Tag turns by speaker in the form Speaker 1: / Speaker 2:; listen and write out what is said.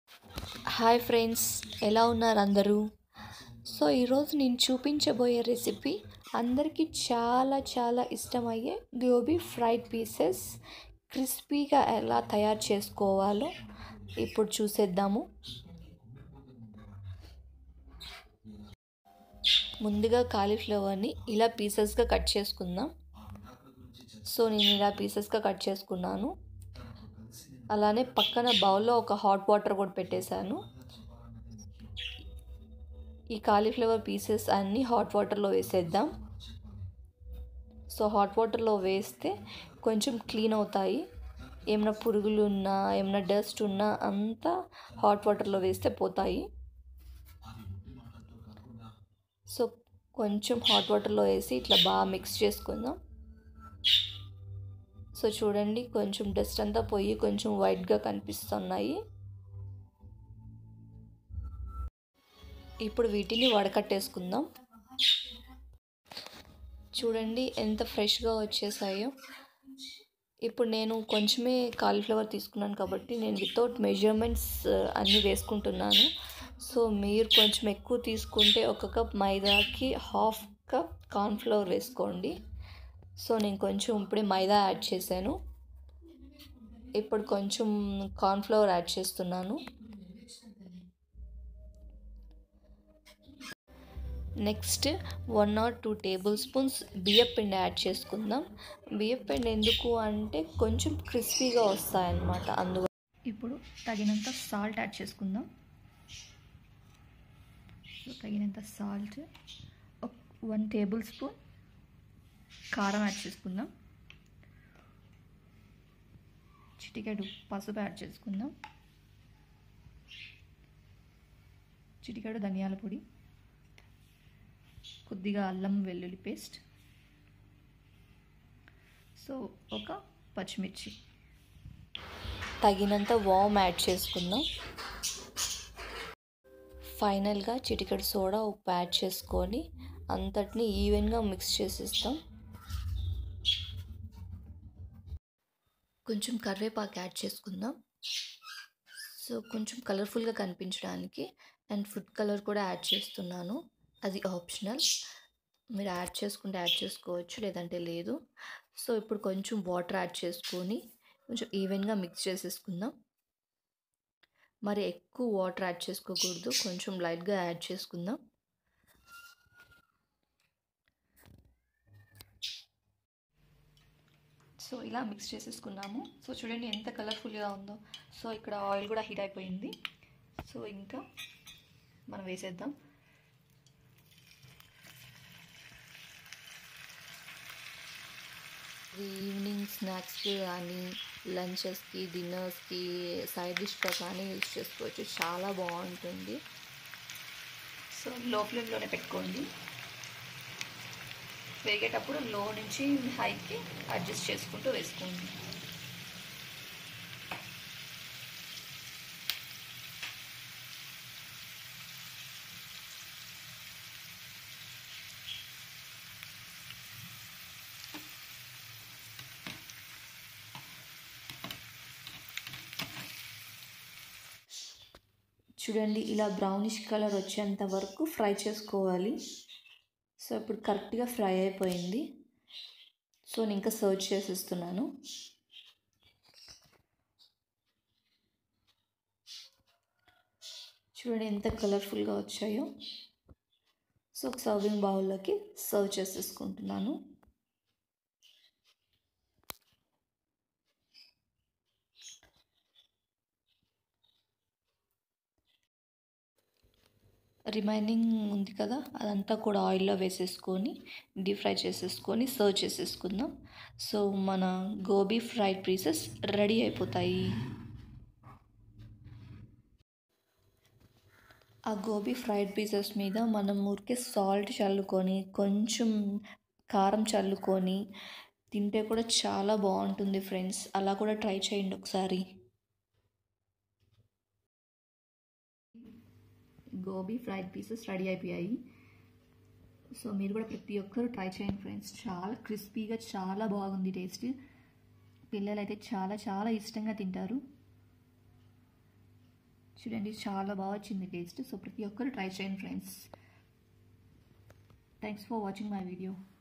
Speaker 1: hi friends ఎలా ఉన్నారు అందరూ సో ఈరోజు నేను చూపించబోయే రెసిపీ అందరికీ చాలా చాలా ఇష్టమయ్యే గోబీ ఫ్రైడ్ పీసెస్ క్రిస్పీగా ఎలా తయారు చేసుకోవాలో ఇప్పుడు చూసేద్దాము ముందుగా కాలీఫ్లవర్ని ఇలా పీసెస్గా కట్ చేసుకుందాం సో నేను ఇలా పీసెస్గా కట్ చేసుకున్నాను అలానే పక్కన బౌల్లో ఒక హాట్ వాటర్ కూడా పెట్టేశాను ఈ కాలీఫ్లవర్ పీసెస్ అన్నీ హాట్ వాటర్లో వేసేద్దాం సో హాట్ వాటర్లో వేస్తే కొంచెం క్లీన్ అవుతాయి ఏమైనా పురుగులు ఉన్నా ఏమైనా డస్ట్ ఉన్నా అంతా హాట్ వాటర్లో వేస్తే పోతాయి సో కొంచెం హాట్ వాటర్లో వేసి ఇట్లా బాగా మిక్స్ చేసుకుందాం సో చూడండి కొంచెం డస్ట్ అంతా పోయి కొంచెం వైట్గా కనిపిస్తున్నాయి ఇప్పుడు వీటిని వడకట్టేసుకుందాం చూడండి ఎంత ఫ్రెష్గా వచ్చేసాయో ఇప్పుడు నేను కొంచెమే కాలీఫ్లవర్ తీసుకున్నాను కాబట్టి నేను వితౌట్ మెజర్మెంట్స్ అన్నీ వేసుకుంటున్నాను సో మీరు కొంచెం ఎక్కువ తీసుకుంటే ఒక కప్ మైదాకి హాఫ్ కప్ కార్న్ఫ్లవర్ వేసుకోండి సో నేను కొంచెం ఇప్పుడే మైదా యాడ్ చేశాను ఇప్పుడు కొంచెం కార్న్ఫ్లవర్ యాడ్ చేస్తున్నాను next one or two tablespoons బియ్యం పిండి యాడ్ చేసుకుందాం బియ్యం పిండి ఎందుకు అంటే కొంచెం క్రిస్పీగా వస్తాయన్నమాట అందువల్ల ఇప్పుడు తగినంత సాల్ట్ యాడ్ చేసుకుందాం తగినంత సాల్ట్ వన్ టేబుల్ స్పూన్ కారం యాడ్ చేసుకుందాం చిటికెడు పసుపు యాడ్ చేసుకుందాం చిటికెడు ధనియాల పొడి కొద్దిగా అల్లం వెల్లుల్లి పేస్ట్ సో ఒక పచ్చిమిర్చి తగినంత వామ్ యాడ్ చేసుకుందాం ఫైనల్గా చిటికెడు సోడా ఉప్పు యాడ్ చేసుకొని అంతటిని ఈవెన్గా మిక్స్ చేసేస్తాం కొంచెం కరివేపాకు యాడ్ చేసుకుందాం సో కొంచెం కలర్ఫుల్గా కనిపించడానికి అండ్ ఫుడ్ కలర్ కూడా యాడ్ చేస్తున్నాను అది ఆప్షనల్ మీరు యాడ్ చేసుకుంటే యాడ్ చేసుకోవచ్చు లేదంటే లేదు సో ఇప్పుడు కొంచెం వాటర్ యాడ్ చేసుకొని కొంచెం ఈవెన్గా మిక్స్ చేసేసుకుందాం మరి ఎక్కువ వాటర్ యాడ్ చేసుకోకూడదు కొంచెం లైట్గా యాడ్ చేసుకుందాం సో ఇలా మిక్స్ చేసేసుకున్నాము సో చూడండి ఎంత కలర్ఫుల్గా ఉందో సో ఇక్కడ ఆయిల్ కూడా హీట్ అయిపోయింది సో ఇంకా మనం వేసేద్దాం ఈవినింగ్ స్నాక్స్కి కానీ లంచెస్కి డిన్నర్స్కి సైడ్ డిష్గా కానీ యూజ్ చేసుకోవచ్చు చాలా బాగుంటుంది సో లో ఫ్లేమ్లోనే పెట్టుకోండి వేగేటప్పుడు లో నుంచి హైకి అడ్జస్ట్ చేసుకుంటూ వేసుకోండి చూడండి ఇలా బ్రౌనిష్ కలర్ వచ్చేంత వరకు ఫ్రై చేసుకోవాలి సో ఇప్పుడు కరెక్ట్గా ఫ్రై అయిపోయింది సో నేను ఇంకా సర్వ్ చేసేస్తున్నాను చూడండి ఎంత కలర్ఫుల్గా వచ్చాయో సో సర్వింగ్ బౌల్లోకి సర్వ్ చేసేసుకుంటున్నాను రిమైనింగ్ ఉంది కదా అదంతా కూడా ఆయిల్లో వేసేసుకొని డీప్ ఫ్రై చేసేసుకొని సర్వ్ చేసేసుకుందాం సో మన గోబీ ఫ్రైడ్ పీసెస్ రెడీ అయిపోతాయి ఆ గోబీ ఫ్రైడ్ పీసెస్ మీద మనం ఊరికే సాల్ట్ చల్లుకొని కొంచెం కారం చల్లుకొని తింటే కూడా చాలా బాగుంటుంది ఫ్రెండ్స్ అలా కూడా ట్రై చేయండి ఒకసారి గోబీ ఫ్రైడ్ పీసెస్ రెడీ అయిపోయాయి సో మీరు కూడా ప్రతి ఒక్కరు ట్రై చేయండి ఫ్రెండ్స్ చాలా క్రిస్పీగా చాలా బాగుంది టేస్ట్ పిల్లలు అయితే చాలా చాలా ఇష్టంగా తింటారు చూడండి చాలా బాగా వచ్చింది టేస్ట్ సో ప్రతి ఒక్కరు ట్రై చేయండి friends thanks for watching my video